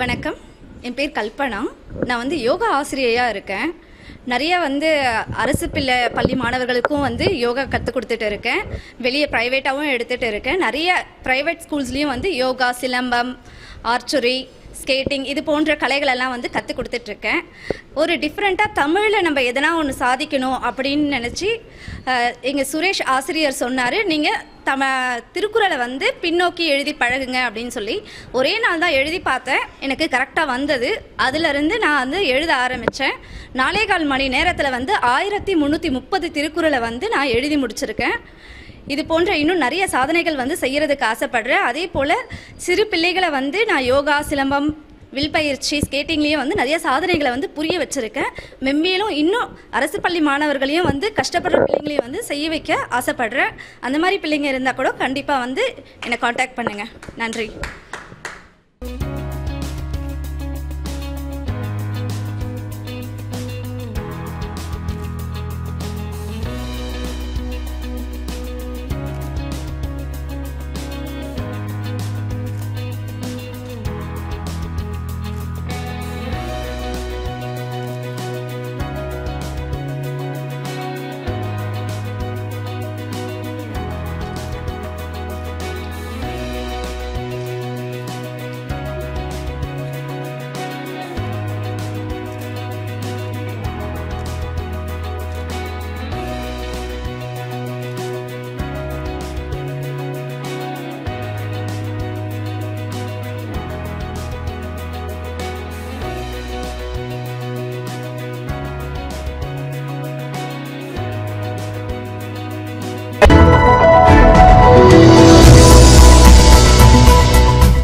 வணக்கம் என் பேர் கல்பனா நான் வந்து யோகா ஆசிரியையாக இருக்கேன் நிறைய வந்து அரசு பிள்ளை பள்ளி மாணவர்களுக்கும் வந்து யோகா கற்றுக் கொடுத்துட்டு இருக்கேன் வெளியே ப்ரைவேட்டாகவும் எடுத்துகிட்டு இருக்கேன் நிறைய ப்ரைவேட் ஸ்கூல்ஸ்லேயும் வந்து யோகா சிலம்பம் ஆர்ச்சுரி ஸ்கேட்டிங் இது போன்ற கலைகளெல்லாம் வந்து கற்றுக் கொடுத்துட்ருக்கேன் ஒரு டிஃப்ரெண்ட்டாக தமிழில் நம்ம எதனா ஒன்று சாதிக்கணும் அப்படின்னு நினச்சி எங்கள் சுரேஷ் ஆசிரியர் சொன்னார் நீங்கள் தம திருக்குறளை வந்து பின்னோக்கி எழுதி பழகுங்க அப்படின்னு சொல்லி ஒரே நாள் தான் எழுதி பார்த்தேன் எனக்கு கரெக்டாக வந்தது அதிலிருந்து நான் வந்து எழுத ஆரம்பித்தேன் நாலே கால் மணி நேரத்தில் வந்து ஆயிரத்தி முந்நூற்றி முப்பது திருக்குறளை வந்து நான் எழுதி முடிச்சிருக்கேன் இது போன்ற இன்னும் நிறைய சாதனைகள் வந்து செய்யறதுக்கு ஆசைப்படுறேன் அதே போல் சிறு பிள்ளைகளை வந்து நான் யோகா சிலம்பம் வில் பயிற்சி ஸ்கேட்டிங்லேயும் வந்து நிறைய சாதனைகளை வந்து புரிய வச்சுருக்கேன் மென்மேலும் இன்னும் அரசு பள்ளி மாணவர்களையும் வந்து கஷ்டப்படுற பிள்ளைங்களையும் வந்து செய்ய வைக்க ஆசைப்படுறேன் அந்த மாதிரி பிள்ளைங்க இருந்தால் கூட கண்டிப்பாக வந்து என்னை காண்டாக்ட் பண்ணுங்கள் நன்றி